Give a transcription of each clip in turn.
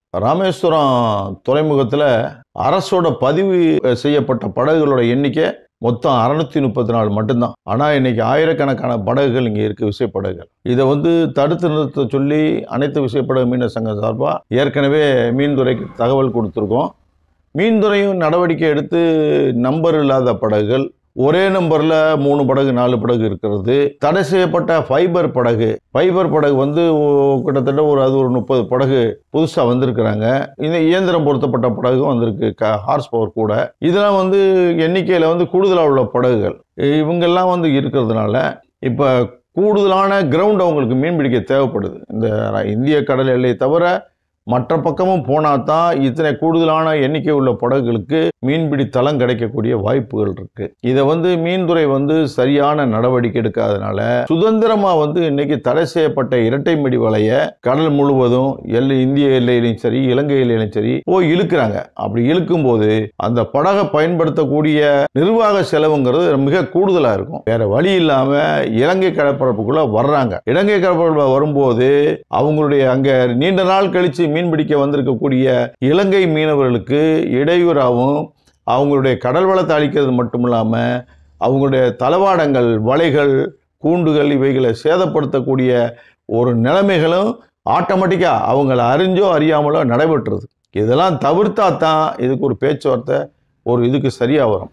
ராமேஸ்வரம் துறைமுகத்தில் அரசோட பதிவு செய்யப்பட்ட படகுகளோட எண்ணிக்கை மொத்தம் அறநூற்றி முப்பத்தி நாலு மட்டும்தான் ஆனால் இன்னைக்கு ஆயிரக்கணக்கான படகுகள் இங்கே இருக்குது விசைப்படகுகள் இதை வந்து தடுத்து நிறுத்த சொல்லி அனைத்து விசைப்படகு மீனவர் சங்கம் சார்பாக ஏற்கனவே மீன்துறைக்கு தகவல் கொடுத்துருக்கோம் மீன்துறையும் நடவடிக்கை எடுத்து நம்பர் இல்லாத படகுகள் ஒரே நம்பரில் மூணு படகு நாலு படகு இருக்கிறது தடை செய்யப்பட்ட ஃபைபர் படகு ஃபைபர் படகு வந்து ஓ- கிட்டத்தட்ட ஒரு அது ஒரு முப்பது படகு புதுசாக வந்திருக்கிறாங்க இந்த இயந்திரம் பொருத்தப்பட்ட படகும் வந்திருக்கு க ஹார்ஸ் பவர் கூட இதெல்லாம் வந்து எண்ணிக்கையில் வந்து கூடுதலாக உள்ள படகுகள் இவங்கெல்லாம் வந்து இருக்கிறதுனால இப்போ கூடுதலான கிரவுண்ட் அவங்களுக்கு மீன் பிடிக்க தேவைப்படுது இந்த இந்திய கடல் எல்லையை தவிர மற்ற பக்கமும் போனால் தான் இத்தனை கூடுதலான எண்ணிக்கை உள்ள படகுகளுக்கு மீன்பிடி தளம் கிடைக்கக்கூடிய வாய்ப்புகள் இருக்கு இதை வந்து மீன்துறை வந்து சரியான நடவடிக்கை எடுக்காதனால சுதந்திரமா வந்து இன்னைக்கு தடை செய்யப்பட்ட இரட்டை மடி வலைய கடல் முழுவதும் எல்லை இந்திய எல்லையிலையும் சரி இலங்கை எல்லையிலும் சரி போய் இழுக்கிறாங்க அப்படி இழுக்கும் போது அந்த படகை பயன்படுத்தக்கூடிய நிர்வாக செலவுங்கிறது மிக கூடுதலா இருக்கும் வேற வழி இல்லாம இலங்கை கடற்பரப்புக்குள்ள வர்றாங்க இலங்கை கடற்பரப்பு வரும்போது அவங்களுடைய அங்க நீண்ட நாள் கழிச்சு மீன் பிடிக்க வந்திருக்கக்கூடிய இலங்கை மீனவர்களுக்கு இடையூறாகவும் அவங்களுடைய கடல் வளத்தை அழிக்கிறது மட்டும் இல்லாமல் அவங்களுடைய தளவாடங்கள் வலைகள் கூண்டுகள் இவைகளை சேதப்படுத்தக்கூடிய ஒரு நிலைமைகளும் ஆட்டோமேட்டிக்காக அவங்கள அறிஞ்சோ அறியாமலோ நடைபெற்றுறது இதெல்லாம் தவிர்த்தா தான் இதுக்கு ஒரு பேச்சுவார்த்தை ஒரு இதுக்கு சரியாக வரும்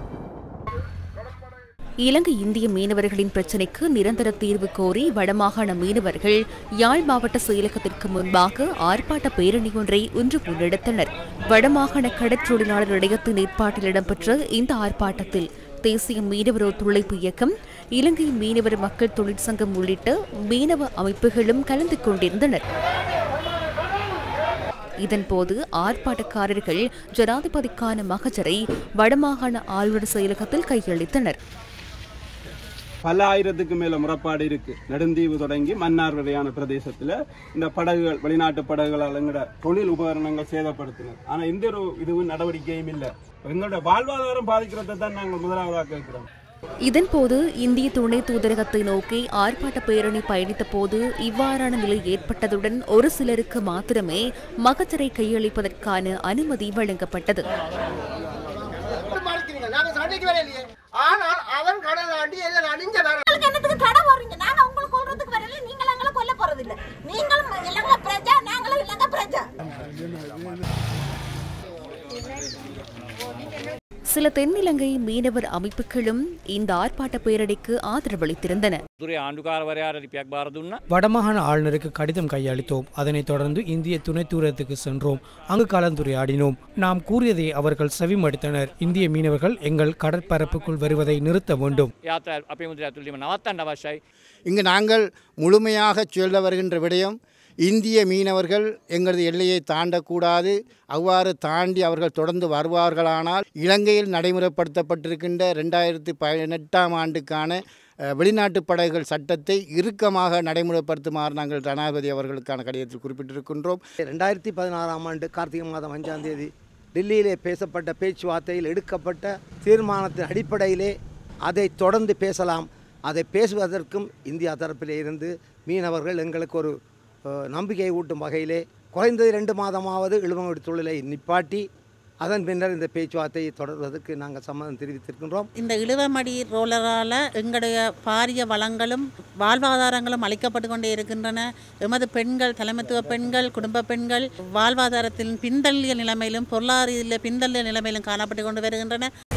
இலங்கை இந்திய மீனவர்களின் பிரச்சினைக்கு நிரந்தர தீர்வு கோரி வடமாகாண மீனவர்கள் யாழ் மாவட்ட செயலகத்திற்கு முன்பாக ஆர்ப்பாட்ட பேரணி ஒன்றை இன்று முன்னெடுத்தனர் வடமாகாண கடற்றொழிலாளர் இடையத்தின் ஏற்பாட்டில் இடம்பெற்ற இந்த ஆர்ப்பாட்டத்தில் தேசிய மீனவர் ஒத்துழைப்பு இயக்கம் இலங்கை மீனவர் மக்கள் தொழிற்சங்கம் உள்ளிட்ட மீனவ அமைப்புகளும் கலந்து கொண்டிருந்தனர் இதன்போது ஆர்ப்பாட்டக்காரர்கள் ஜனாதிபதிக்கான மகஜரை வடமாகாண ஆளுநர் செயலகத்தில் கையளித்தனர் பல ஆயிரத்துக்கு மேல முறைப்பாடு இருக்கு நெடுந்தீவு தொடங்கி மன்னார் வரையான பிரதேசத்துல இந்த படகுகள் வெளிநாட்டு படகுகளால் எங்களோட தொழில் உபகரணங்கள் சேதப்படுத்தினர் ஆனா எந்த ஒரு இதுவும் நடவடிக்கையும் இல்லை எங்களோட வாழ்வாதாரம் பாதிக்கிறதை தான் நாங்கள் முதலாவதாக கேட்கிறோம் இதன்போது இந்திய துணை தூதரகத்தை நோக்கி ஆர்ப்பாட்ட பேரணி பயணித்த போது இவ்வாறான நிலை ஏற்பட்டதுடன் ஒரு சிலருக்கு மாத்திரமே மகஜரை கையளிப்பதற்கான அனுமதி வழங்கப்பட்டது மாறிக்கிறீங்க நாங்க சண்டைக்கு வரையிலையே ஆனால் அவன் கடை தாண்டி எல்லாம் அணிஞ்ச வர உங்களுக்கு என்னத்துக்கு கடை போடுறீங்க நாங்க உங்களை கொல்றதுக்கு வரல நீங்கள் எங்களை கொல்ல போறது இல்ல நீங்களும் இலங்கை பிரஜா நாங்களும் இலங்கை பிரஜா சில தென்னிலங்கை மீனவர் அமைப்புகளும் இந்த ஆர்ப்பாட்ட பேரணிக்கு ஆதரவளித்திருந்தன දුරේ ආණ්ඩුකාරවරයාට රිපියක් බාර දුන්න வடமாகாண ஆளுநருக்கு கடிதம் கையளித்தோம் அதனைத் தொடர்ந்து இந்திய துணை தூரத்துக்கு சென்றோம் அங்கு கலந்துரையாடினோம் நாம் கூறியதை அவர்கள் செவிமடுத்தனர் இந்திய மீனவர்கள் எங்கள் கடற்பரப்புக்குள் வருவதை நிறுத்த வேண்டும் යාත අපේ මුදර ඇතුළීම නවත්තන්න අවශ්‍යයි இங்கு நாங்கள் முழுமையாக சொல்ல வருகின்ற விடயம் இந்திய மீனவர்கள் எங்களது எல்லையை தாண்டக்கூடாது அவ்வாறு தாண்டி அவர்கள் தொடர்ந்து வருவார்களானால் இலங்கையில் நடைமுறைப்படுத்தப்பட்டிருக்கின்ற ரெண்டாயிரத்தி பதினெட்டாம் ஆண்டுக்கான அஹ், வெளிநாட்டு படகுகள் சட்டத்தை இறுக்கமாக நடைமுறைப்படுத்துமாறு நாங்கள் ஜனாதிபதி அவர்களுக்கான கடிதத்தில் குறிப்பிட்டிருக்கின்றோம் ரெண்டாயிரத்தி பதினாறாம் ஆண்டு கார்த்திகை மாதம் அஞ்சாம் தேதி டெல்லியிலே பேசப்பட்ட பேச்சுவார்த்தையில் எடுக்கப்பட்ட தீர்மானத்தின் அடிப்படையிலே அதை தொடர்ந்து பேசலாம் அதை பேசுவதற்கும் இந்தியா தரப்பிலே இருந்து மீனவர்கள் எங்களுக்கு ஒரு அஹ், நம்பிக்கை ஊட்டும் வகையிலே குறைந்தது ரெண்டு மாதமாவது இழுவங்கடி தொழிலை நிப்பாட்டி அதன் பின்னர் இந்த பேச்சுவார்த்தையை தொடர்வதற்கு நாங்கள் சம்மதம் தெரிவித்திருக்கின்றோம் இந்த இழுவமடி ரோலரால் எங்களுடைய பாரிய வளங்களும் வாழ்வாதாரங்களும் அளிக்கப்பட்டு கொண்டே இருக்கின்றன எமது பெண்கள் தலைமைத்துவ பெண்கள் குடும்ப பெண்கள் வாழ்வாதாரத்தில் பின்தள்ளிய நிலைமையிலும் பொருளாதார பின்தள்ளிய நிலைமையிலும் காணப்பட்டு கொண்டு வருகின்றன